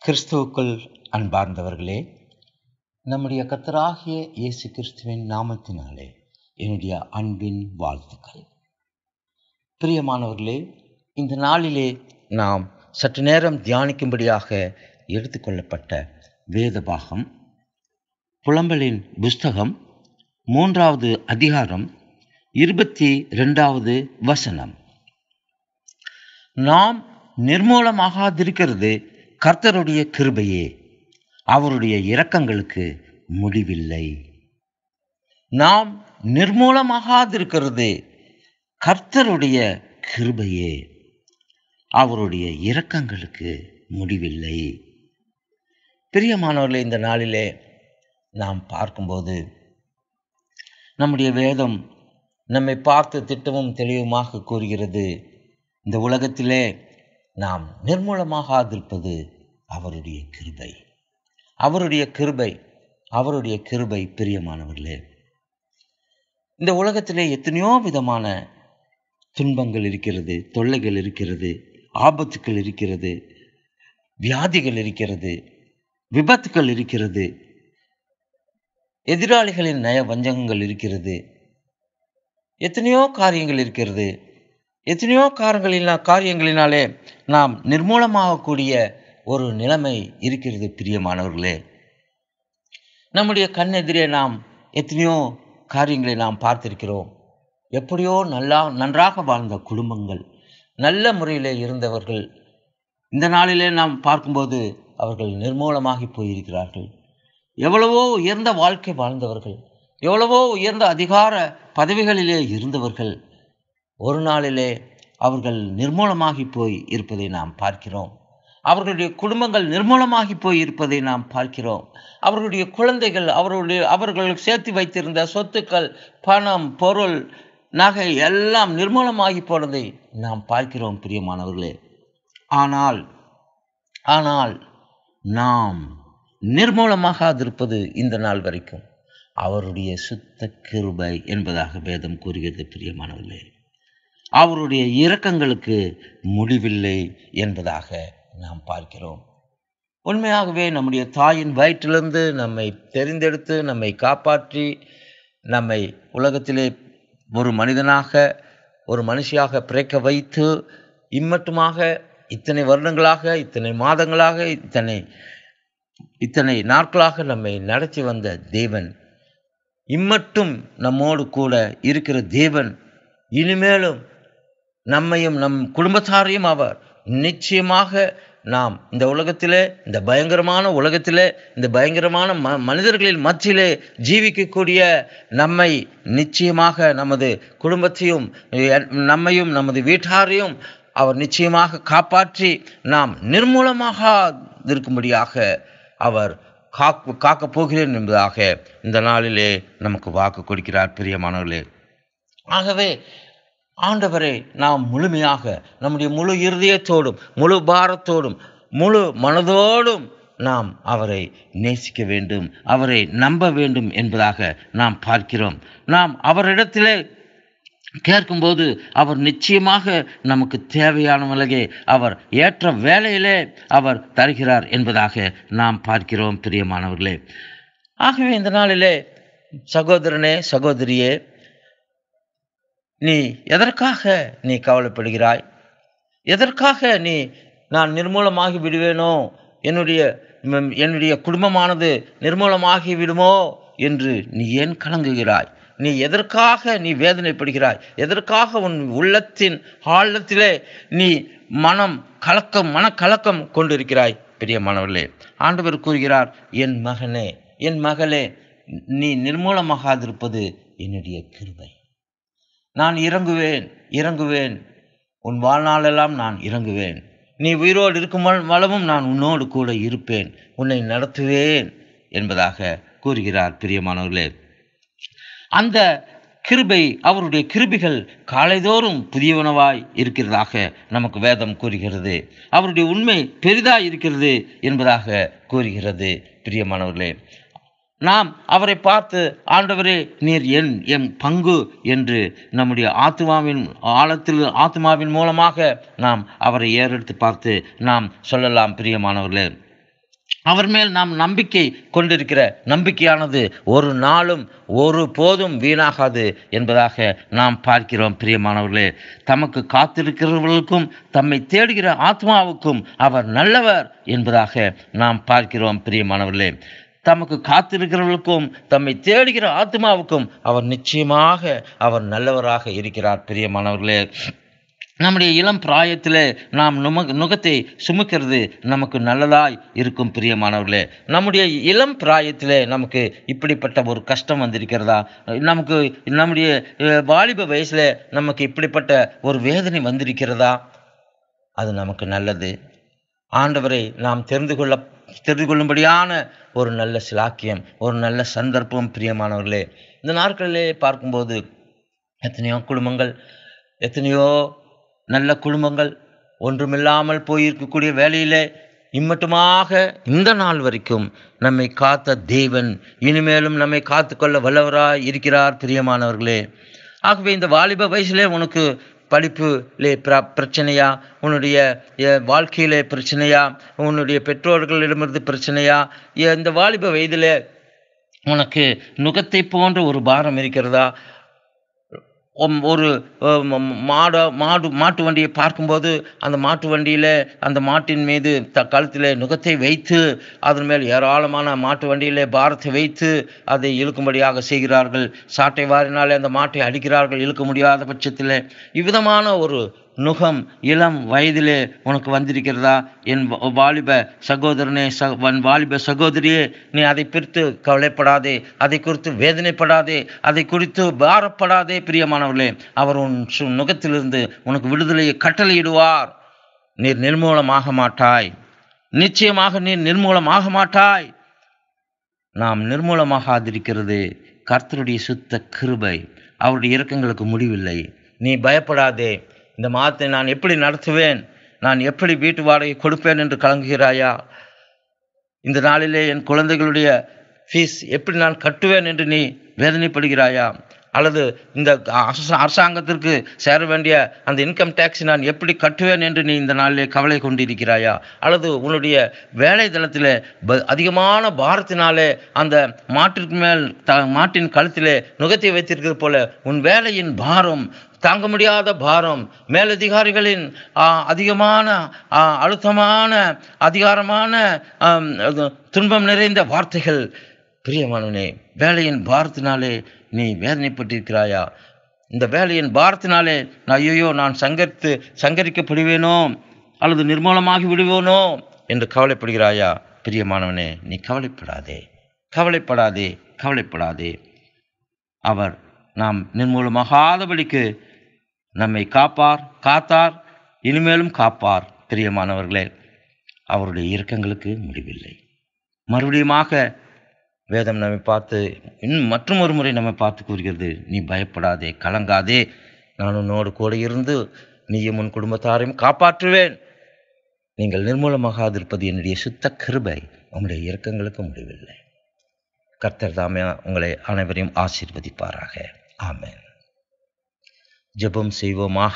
கிறிஸ்துவுக்குள் அன்பார்ந்தவர்களே நம்முடைய கத்தராகிய இயேசு கிறிஸ்துவின் நாமத்தினாலே என்னுடைய அன்பின் வாழ்த்துக்கள் பிரியமானவர்களே இந்த நாளிலே நாம் சற்று நேரம் தியானிக்கும்படியாக எடுத்துக்கொள்ளப்பட்ட வேத பாகம் புலம்பலின் புஸ்தகம் மூன்றாவது அதிகாரம் இருபத்தி ரெண்டாவது வசனம் நாம் நிர்மூலமாகாதிருக்கிறது கர்த்தருடைய கிருபையே அவருடைய இரக்கங்களுக்கு முடிவில்லை நாம் நிர்மூலமாகாதிருக்கிறது கர்த்தருடைய கிருபையே அவருடைய இரக்கங்களுக்கு முடிவில்லை பிரியமானவர்களே இந்த நாளிலே நாம் பார்க்கும்போது நம்முடைய வேதம் நம்மை பார்த்து திட்டமும் தெளிவுமாக கூறுகிறது இந்த உலகத்திலே நாம் நிர்மூலமாகாதிருப்பது அவருடைய கிருபை அவருடைய கிருபை அவருடைய கிருபை பிரியமானவர்களே இந்த உலகத்திலே எத்தனையோ விதமான துன்பங்கள் இருக்கிறது தொல்லைகள் இருக்கிறது ஆபத்துக்கள் இருக்கிறது வியாதிகள் இருக்கிறது விபத்துக்கள் இருக்கிறது எதிராளிகளின் நய வஞ்சகங்கள் இருக்கிறது எத்தனையோ காரியங்கள் இருக்கிறது எத்தனையோ காரங்களினா காரியங்களினாலே நாம் நிர்மூலமாகக்கூடிய ஒரு நிலைமை இருக்கிறது பிரியமானவர்களே நம்முடைய கண்ணெதிரே நாம் எத்தனையோ காரியங்களை நாம் பார்த்திருக்கிறோம் எப்படியோ நல்லா நன்றாக வாழ்ந்த குடும்பங்கள் நல்ல முறையில் இருந்தவர்கள் இந்த நாளிலே நாம் பார்க்கும்போது அவர்கள் நிர்மூலமாகி போயிருக்கிறார்கள் எவ்வளவோ உயர்ந்த வாழ்க்கை வாழ்ந்தவர்கள் எவ்வளவோ உயர்ந்த அதிகார பதவிகளிலே இருந்தவர்கள் ஒரு நாளிலே அவர்கள் நிர்மூலமாகி போய் இருப்பதை நாம் பார்க்கிறோம் அவர்களுடைய குடும்பங்கள் நிர்மூலமாகி போய் இருப்பதை நாம் பார்க்கிறோம் அவர்களுடைய குழந்தைகள் அவர்களுடைய அவர்கள் சேர்த்து வைத்திருந்த சொத்துக்கள் பணம் பொருள் நகை எல்லாம் நிர்மூலமாகி போனதை நாம் பார்க்கிறோம் பிரியமானவர்களே ஆனால் ஆனால் நாம் நிர்மூலமாகாதிருப்பது இந்த நாள் வரைக்கும் அவருடைய சுத்த கிருபை என்பதாக வேதம் கூறுகிறது பிரியமானவர்களே அவருடைய இரக்கங்களுக்கு முடிவில்லை என்பதாக நாம் பார்க்கிறோம் உண்மையாகவே நம்முடைய தாயின் வயிற்றிலிருந்து நம்மை தெரிந்தெடுத்து நம்மை காப்பாற்றி நம்மை உலகத்திலே ஒரு மனிதனாக ஒரு மனுஷியாக பிறக்க வைத்து இம்மட்டுமாக இத்தனை வருடங்களாக இத்தனை மாதங்களாக இத்தனை இத்தனை நாட்களாக நம்மை நடத்தி வந்த தேவன் இம்மட்டும் நம்மோடு கூட இருக்கிற தேவன் இனிமேலும் நம்மையும் நம் குடும்பத்தாரையும் அவர் நிச்சயமாக நாம் இந்த உலகத்திலே இந்த பயங்கரமான உலகத்திலே இந்த பயங்கரமான ம மனிதர்களின் மத்தியிலே ஜீவிக்கக்கூடிய நம்மை நிச்சயமாக நமது குடும்பத்தையும் நம்மையும் நமது வீட்டாரையும் அவர் நிச்சயமாக காப்பாற்றி நாம் நிர்மூலமாக இருக்கும்படியாக அவர் காக்கு காக்கப் போகிறேன் என்பதாக இந்த நாளிலே நமக்கு வாக்கு கொடுக்கிறார் பிரியமானவர்களே ஆகவே ஆண்டவரை நாம் முழுமையாக நம்முடைய முழு இருதயத்தோடும் முழு பாரத்தோடும் முழு மனதோடும் நாம் அவரை நேசிக்க வேண்டும் அவரை நம்ப வேண்டும் என்பதாக நாம் பார்க்கிறோம் நாம் அவரிடத்திலே கேட்கும்போது அவர் நிச்சயமாக நமக்கு தேவையான விலகை அவர் ஏற்ற வேலையிலே அவர் தருகிறார் என்பதாக நாம் பார்க்கிறோம் பிரியமானவர்களே ஆகவே இந்த நாளிலே சகோதரனே சகோதரியே நீ எதற்காக நீ கவலைப்படுகிறாய் எதற்காக நீ நான் நிர்மூலமாகி விடுவேனோ என்னுடைய என்னுடைய குடும்பமானது நிர்மூலமாகி விடுமோ என்று நீ ஏன் கலங்குகிறாய் நீ எதற்காக நீ வேதனைப்படுகிறாய் எதற்காக உன் உள்ளத்தின் ஆழத்திலே நீ மனம் கலக்கம் மனக்கலக்கம் கொண்டிருக்கிறாய் பெரிய மாணவர்களே ஆண்டவர் கூறுகிறார் என் மகனே என் மகளே நீ நிர்மூலமாகாதிருப்பது என்னுடைய கிருபை நான் இறங்குவேன் இறங்குவேன் உன் வாழ்நாளெல்லாம் நான் இறங்குவேன் நீ உயிரோடு இருக்கும் வளமும் நான் உன்னோடு கூட இருப்பேன் உன்னை நடத்துவேன் என்பதாக கூறுகிறார் பிரியமானவர்களே அந்த கிருபை அவருடைய கிருபிகள் காலைதோறும் புதியவனவாய் இருக்கிறதாக நமக்கு வேதம் கூறுகிறது அவருடைய உண்மை பெரிதாய் இருக்கிறது என்பதாக கூறுகிறது பிரியமானவர்களே நாம் அவரை பார்த்து ஆண்டவரே நீர் என் என் பங்கு என்று நம்முடைய ஆத்மாவின் ஆழத்தில் ஆத்மாவின் மூலமாக நாம் அவரை ஏறெடுத்து பார்த்து நாம் சொல்லலாம் பிரியமானவர்களே அவர் மேல் நாம் நம்பிக்கை கொண்டிருக்கிற நம்பிக்கையானது ஒரு நாளும் ஒரு போதும் வீணாகாது என்பதாக நாம் பார்க்கிறோம் பிரியமானவர்களே தமக்கு காத்திருக்கிறவர்களுக்கும் தம்மை தேடுகிற ஆத்மாவுக்கும் அவர் நல்லவர் என்பதாக நாம் பார்க்கிறோம் பிரியமானவர்களே தமக்கு காத்திருக்கிறவர்களுக்கும் தம்மை தேடுகிற ஆத்மாவுக்கும் அவர் நிச்சயமாக அவர் நல்லவராக இருக்கிறார் பிரியமானவர்களே நம்முடைய இளம் பிராயத்தில் நாம் நும நுகத்தை சுமக்கிறது நமக்கு நல்லதாய் இருக்கும் பிரியமானவர்களே நம்முடைய இளம் பிராயத்தில் நமக்கு இப்படிப்பட்ட ஒரு கஷ்டம் வந்திருக்கிறதா நமக்கு நம்முடைய அஹ், வாலிப வயசில் நமக்கு இப்படிப்பட்ட ஒரு வேதனை வந்திருக்கிறதா அது நமக்கு நல்லது ஆண்டவரை நாம் தெரிந்து கொள்ள தெரிந்து கொள்ளும்படியான ஒரு நல்ல சிலாக்கியம் ஒரு நல்ல சந்தர்ப்பம் பிரியமானவர்களே இந்த நாட்களிலே பார்க்கும்போது எத்தனையோ குடும்பங்கள் எத்தனையோ நல்ல குடும்பங்கள் ஒன்றுமில்லாமல் போயிருக்கக்கூடிய வேலையிலே இம்மட்டுமாக இந்த நாள் வரைக்கும் நம்மை காத்த தேவன் இனிமேலும் நம்மை காத்துக்கொள்ள வல்லவராய் இருக்கிறார் பிரியமானவர்களே ஆகவே இந்த வாலிப வயசுலே உனக்கு படிப்புலே பிர பிரச்சனையா உன்னுடைய அஹ், வாழ்க்கையிலே பிரச்சனையா உன்னுடைய பெற்றோர்களிடமிருந்து பிரச்சனையா எ- இந்த வாலிப வயதிலே உனக்கு நுகத்தை போன்ற ஒரு பாரம் இருக்கிறதா ஒம்- ஒரு அஹ், ம- மாட மாடு மாட்டு வண்டியை பார்க்கும்போது அந்த மாட்டு வண்டியில் அந்த மாட்டின் மீது த கழுத்தில் நுகத்தை வைத்து அதன் மேல் ஏராளமான மாட்டு வண்டியிலே பாரத்தை வைத்து அதை இழுக்கும்படியாக செய்கிறார்கள் சாட்டை வாரினாலே அந்த மாட்டை அடிக்கிறார்கள் இழுக்க முடியாத பட்சத்தில் இவ்விதமான ஒரு நுகம் இளம் வயதிலே உனக்கு வந்திருக்கிறதா என் வ- வாலிப சகோதரனே ச வன் வாலிப சகோதரியே நீ அதை பிரித்து கவலைப்படாதே அதை குறித்து வேதனைப்படாதே அதை குறித்து பாரப்படாதே பிரியமானவர்களே அவர் உன் சு நுகத்திலிருந்து உனக்கு விடுதலையை கட்டளையிடுவார் நீர் நிர்மூலமாக மாட்டாய் நிச்சயமாக நீர் நிர்மூலமாக மாட்டாய் நாம் நிர்மூலமாகாதிருக்கிறது கர்த்தருடைய சுத்த கிருபை அவருடைய இரக்கங்களுக்கு முடிவில்லை நீ பயப்படாதே இந்த மாதத்தை நான் எப்படி நடத்துவேன் நான் எப்படி வீட்டு வாடகை கொடுப்பேன் என்று கலங்குகிறாயா இந்த நாளிலே என் குழந்தைகளுடைய ஃபீஸ் எப்படி நான் கட்டுவேன் என்று நீ வேதனைப்படுகிறாயா அல்லது இந்த அரச- அரசாங்கத்திற்கு சேர வேண்டிய அந்த இன்கம் டேக்ஸ் நான் எப்படி கட்டுவேன் என்று நீ இந்த நாளிலே கவலை கொண்டிருக்கிறாயா அல்லது உன்னுடைய வேலை தளத்தில் ப- அதிகமான பாரத்தினாலே அந்த மாட்டிற்கு மேல் த மாட்டின் கழுத்திலே நுகத்தை வைத்திருக்கிறது போல உன் வேலையின் பாரம் தாங்க முடியாத பாரம் மேலதிகாரிகளின் ஆ, அதிகமான ஆ, அழுத்தமான அதிகாரமான ஆம், அது துன்பம் நிறைந்த வார்த்தைகள் பிரியமானவனே வேலையின் பாரத்தினாலே நீ வேதனைப்பட்டிருக்கிறாயா இந்த வேலையின் பாரத்தினாலே நான் ஐயோ நான் சங்கரித்து சங்கரிக்கப்படுவேனோ அல்லது நிர்மூலமாகி விடுவேனோ என்று கவலைப்படுகிறாயா பிரியமானவனே நீ கவலைப்படாதே கவலைப்படாதே கவலைப்படாதே அவர் நாம் நிர்மூலமாகாதபடிக்கு நம்மை காப்பார் காத்தார் இனிமேலும் காப்பார் பிரியமானவர்களே அவருடைய இரக்கங்களுக்கு முடிவில்லை மறுபடியுமாக வேதம் நம்மை பார்த்து இன்னும் மற்றும் ஒரு முறை நம்மை பார்த்து கூறுகிறது நீ பயப்படாதே கலங்காதே நான் உன்னோடு கூட இருந்து நீயும் உன் குடும்பத்தாரையும் காப்பாற்றுவேன் நீங்கள் நிர்மூலமாகாதிருப்பது என்னுடைய சுத்த கிருபை உம்முடைய இரக்கங்களுக்கு முடிவில்லை கர்த்தர் தாமே உங்களை அனைவரையும் ஆசீர்வதிப்பாராக ஆமென் ஜெபம் செய்வோமாக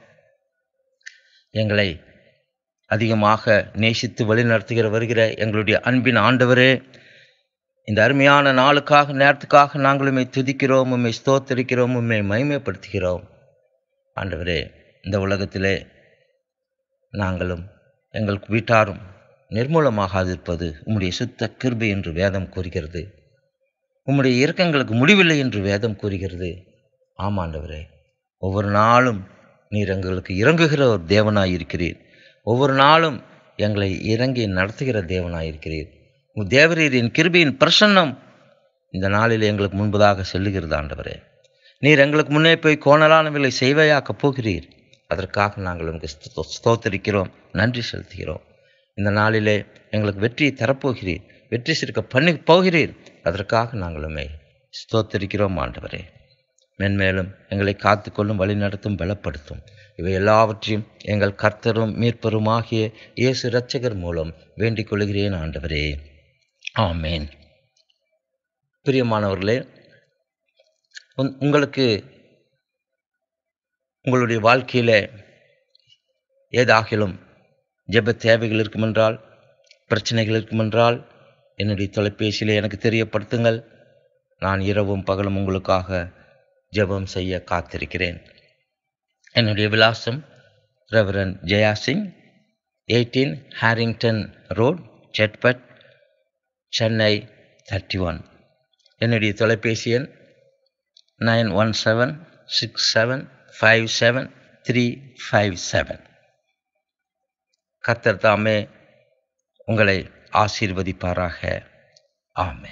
எங்களை அதிகமாக நேசித்து வழிநடத்துகிற வருகிற எங்களுடைய அன்பின் ஆண்டவரே இந்த அருமையான நாளுக்காக நேரத்துக்காக நாங்கள் உம்மை துதிக்கிறோம் உம்மை ஸ்தோத்தரிக்கிறோம் உம்மை மகிமைப்படுத்துகிறோம் ஆண்டவரே இந்த உலகத்திலே நாங்களும் எங்கள் வீட்டாரும் நிர்மூலமாகாதிருப்பது உம்முடைய சுத்த கிருபை என்று வேதம் கூறுகிறது உம்முடைய இரக்கங்களுக்கு முடிவில்லை என்று வேதம் கூறுகிறது ஆமாண்டவரே ஒவ்வொரு நாளும் நீர் எங்களுக்கு இறங்குகிற ஒரு தேவனாய் இருக்கிறீர் ஒவ்வொரு நாளும் எங்களை இறங்கி நடத்துகிற தேவனாய் இருக்கிறீர் உம் தேவரீரின் கிருபையின் பிரசன்னம் இந்த நாளில் எங்களுக்கு முன்பதாக செல்லுகிறது ஆண்டவரே நீர் எங்களுக்கு முன்னே போய் கோணலானவர்களை செய்வையாக்கப் போகிறீர் அதற்காக நாங்கள் உங்களுக்கு ஸ்தோ- ஸ்தோத்தரிக்கிறோம் நன்றி செலுத்துகிறோம் இந்த நாளிலே எங்களுக்கு வெற்றியை தரப்போகிறீர் வெற்றி சிறுக்க பண்ணி போகிறீர் அதற்காக நாங்கள் உம்மை ஸ்தோத்தரிக்கிறோம் ஆண்டவரே மென்மேலும் எங்களை காத்துக்கொள்ளும் வழிநடத்தும் பலப்படுத்தும் இவை எல்லாவற்றையும் எங்கள் கர்த்தரும் மீட்பருமாகிய இயேசு இரட்சகர் மூலம் வேண்டிக் கொள்கிறேன் ஆண்டவரே ஆமேன் பிரியமானவர்களே உன்- உங்களுக்கு உங்களுடைய வாழ்க்கையில ஏதாகிலும் ஜெப தேவைகள் இருக்குமென்றால் பிரச்சனைகள் இருக்குமென்றால் என்னுடைய தொலைபேசியில் எனக்கு தெரியப்படுத்துங்கள் நான் இரவும் பகலும் உங்களுக்காக ஜெபம் செய்ய காத்திருக்கிறேன் என்னுடைய விலாசம் reverend Jaya Singh eighteen Harrington road Saidapet Chennai thirty one என்னுடைய தொலைபேசி எண் nine one seven six seven five seven three five seven கர்த்தர் தாமே உங்களை ஆசீர்வதிப்பாராக ஆமே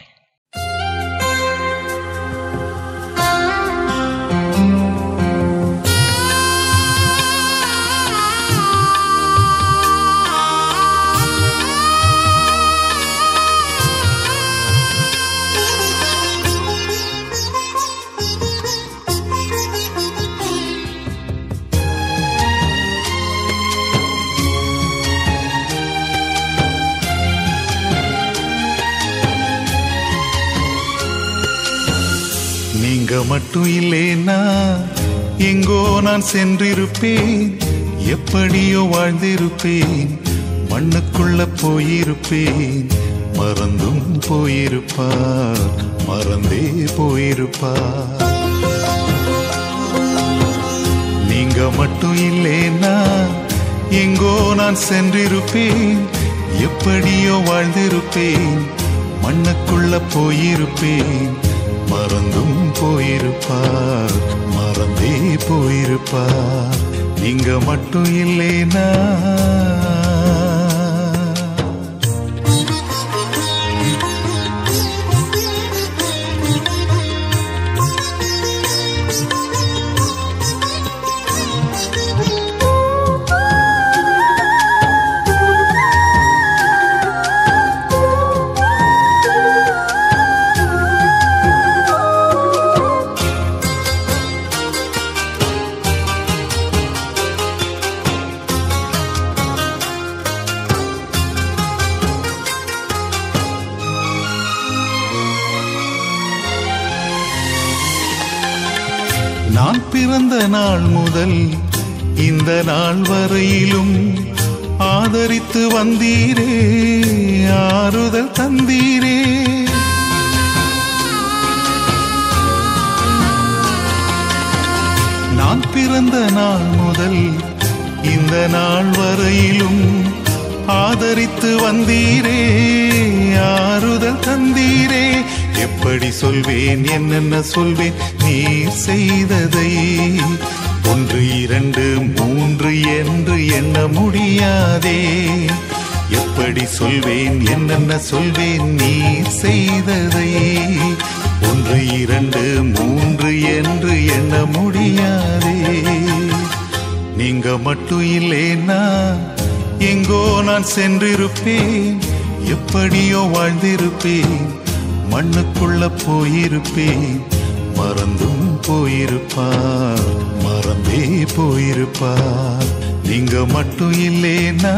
நீங்க மட்டும் இல்லேனா எங்கோ நான் சென்றிருப்பேன் எப்படியோ வாழ்ந்திருப்பேன் மண்ணுக்குள்ள போயிருப்பேன் மறந்தும் போயிருப்பார் மறந்தே போயிருப்பார் நீங்க மட்டும் இல்லேனா எங்கோ நான் சென்றிருப்பேன் எப்படியோ வாழ்ந்திருப்பேன் மண்ணுக்குள்ள போயிருப்பேன் மறந்தும் போயிருப்பார் மறந்தே போயிருப்பார் நீங்க மட்டும் இல்லேனா நான் பிறந்த நாள் முதல் இந்த நாள் வரையிலும் ஆதரித்து வந்தீரே ஆறுதல் தந்தீரே நான் பிறந்த நாள் முதல் இந்த நாள் வரையிலும் ஆதரித்து வந்தீரே ஆறுதல் தந்தீரே எப்படி சொல்வேன் என்னென்ன சொல்வேன் நீர் செய்ததை ஒன்று இரண்டு மூன்று என்று எண்ண முடியாதே எப்படி சொல்வேன் என்னென்ன சொல்வேன் நீர் செய்ததை ஒன்று இரண்டு மூன்று என்று எண்ண முடியாதே நீங்க மட்டும் இல்லேனா எங்கோ நான் சென்றிருப்பேன் எப்படியோ வாழ்ந்திருப்பேன் மண்ணுக்குள்ள போயிருப்பேன் மறந்தும் போயிருப்பார் மறந்தே போயிருப்பார் நீங்க மட்டும் இல்லேனா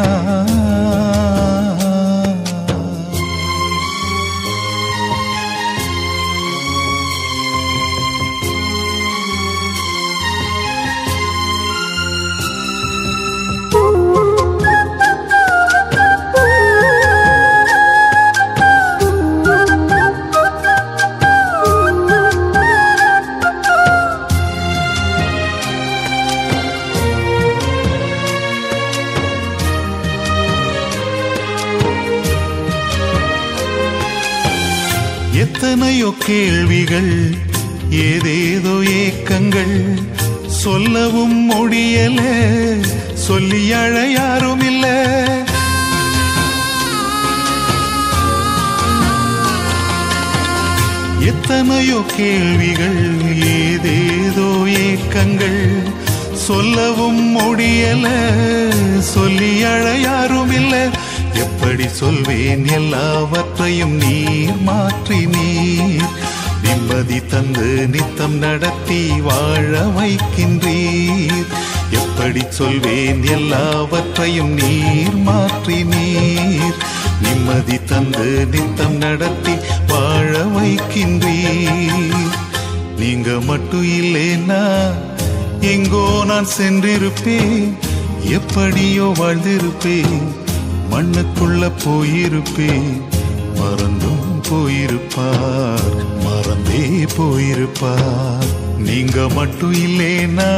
எத்தனையோ கேள்விகள் ஏதேதோ ஏக்கங்கள் சொல்லவும் முடியல சொல்லி அழ யாரும் இல்ல எத்தனையோ கேள்விகள் ஏதேதோ ஏக்கங்கள் சொல்லவும் முடியல சொல்லி அழ யாரும் இல்ல எப்படி சொல்வேன் எல்லாவற்றையும் நீர் மாற்றி நீர் நிம்மதி தந்து நித்தம் நடத்தி வாழ வைக்கின்றீர் எப்படி சொல்வேன் எல்லாவற்றையும் நீர் மாற்றி நீர் நிம்மதி தந்து நித்தம் நடத்தி வாழ வைக்கின்றீர் நீங்க மட்டும் இல்லைன்னா எங்கோ நான் சென்றிருப்பேன் எப்படியோ வாழ்ந்திருப்பேன் மண்ணுக்குள்ள போயிருப்பேன் மறந்தும் போயிருப்பார் மறந்தே போயிருப்பார் நீங்க மட்டும் இல்லேனா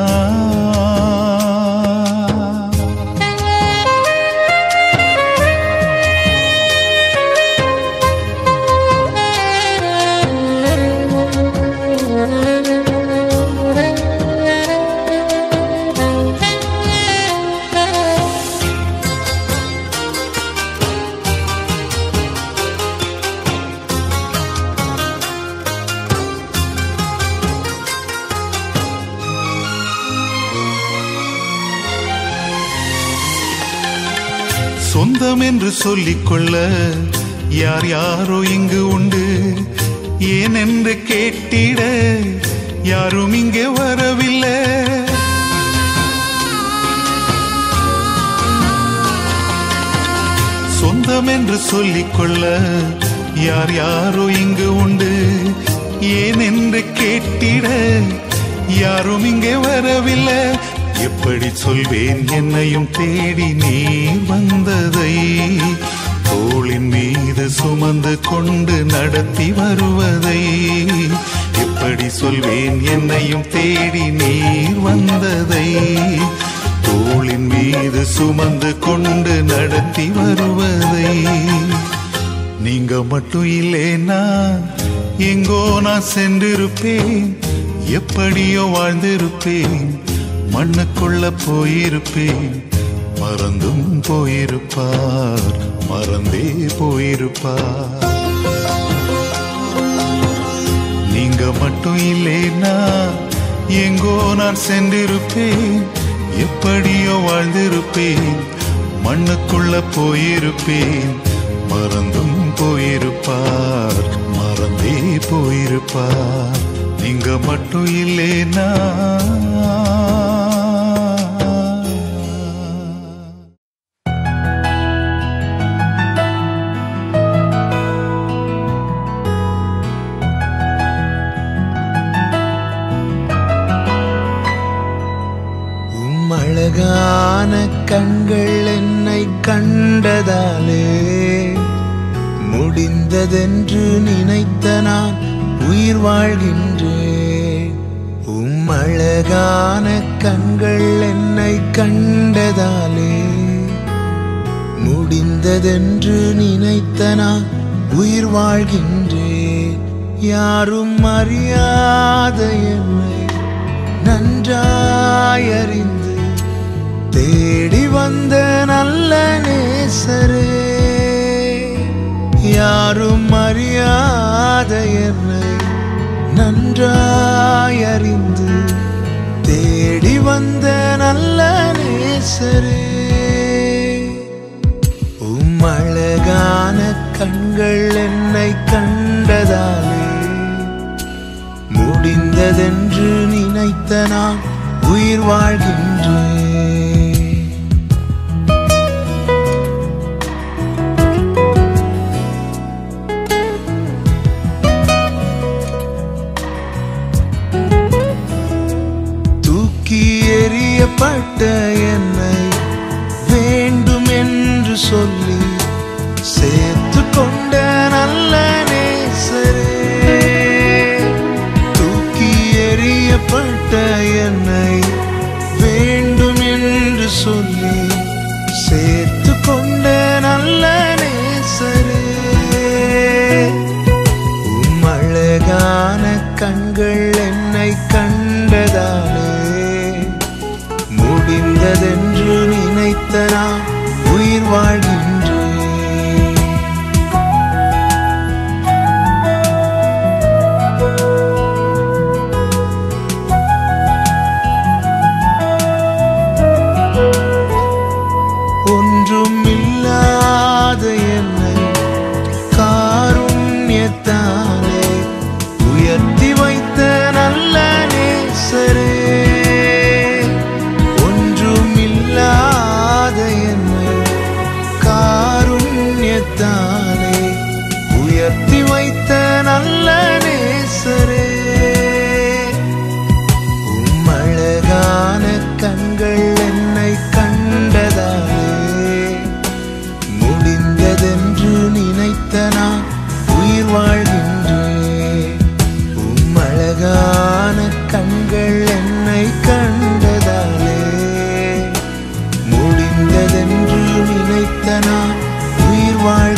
சொந்தம் என்று சொல்லிக்கொள்ள யார் யாரோ இங்கு உண்டு ஏன் என்று கேட்டிட யாரும் இங்கே வரவில்லை சொந்தம் என்று சொல்லிக்கொள்ள யார் யாரோ இங்கு உண்டு ஏன் என்று கேட்டிட யாரும் இங்கே வரவில்லை எப்படி சொல்வேன் என்னையும் தேடி நீ வந்ததை தோளின் மீது சுமந்து கொண்டு நடத்தி வருவதை எப்படி சொல்வேன் என்னையும் தேடி நீர் வந்ததை தோளின் மீது சுமந்து கொண்டு நடத்தி வருவதை நீங்க மட்டும் இல்லேனா எங்கோ நான் சென்றிருப்பேன் எப்படியோ வாழ்ந்திருப்பேன் மண்ணுக்குள்ள போயிருப்பேன் மறந்தும் போயிருப்பார் மறந்தே போயிருப்பார் நீங்க மட்டும் இல்லேனா எங்கோ நான் சென்றிருப்பேன் எப்படியோ வாழ்ந்திருப்பேன் மண்ணுக்குள்ள போயிருப்பேன் மறந்தும் போயிருப்பார் மறந்தே போயிருப்பார் நீங்க மட்டும் இல்லேனா உம் அழகான கண்கள் என்னை கண்டதாலே முடிந்ததென்று நினைத்த நான் உயிர் வாழ்கின்றேன் உம் அழகான கண்கள் என்னை கண்டதாலே முடிந்ததென்று நினைத்த நான் உயிர் வாழ்கின்றேன் யாரும் அறியாத என்னை நன்றாயறிந்து தேடி வந்த நல்ல நேசரே யாரும் அறியாத என்னை நன்றாயறிந்து தேடி வந்த நல்ல நேசரே உம் அழகான கண்கள் என்னை கண்டதாலே முடிந்ததென்று நினைத்த நான் உயிர் வாழ்கின்றேன் தூக்கி எறியப்பட்ட என்னை வேண்டும் என்று சொல்லி சேர்த்து கொண்ட நல்ல நேசரே தூக்கி எறியப்பட்ட என்னை வேண்டும் என்று சொல்லி சேர்த்து கொண்ட நல்ல நேசரே உம் அழகான கண்கள் என்னை கண்டதாலே முடிந்ததென்று நினைத்த நான் உயிர் வாழ்கின்றேன் ஒன்றும் இல்லாத என்னை காருண்யத்தாலே உயர்த்தி வைத்த நல்ல நேசரே ஒன்றும் இல்லாத என்னை காருண்யத்தாலே உயர்த்தி வைத்த நல்ல நேசரே உம் அழகான கண்கள் என்னை கண்டதாலே மறித்த நான் உயிர் வாழ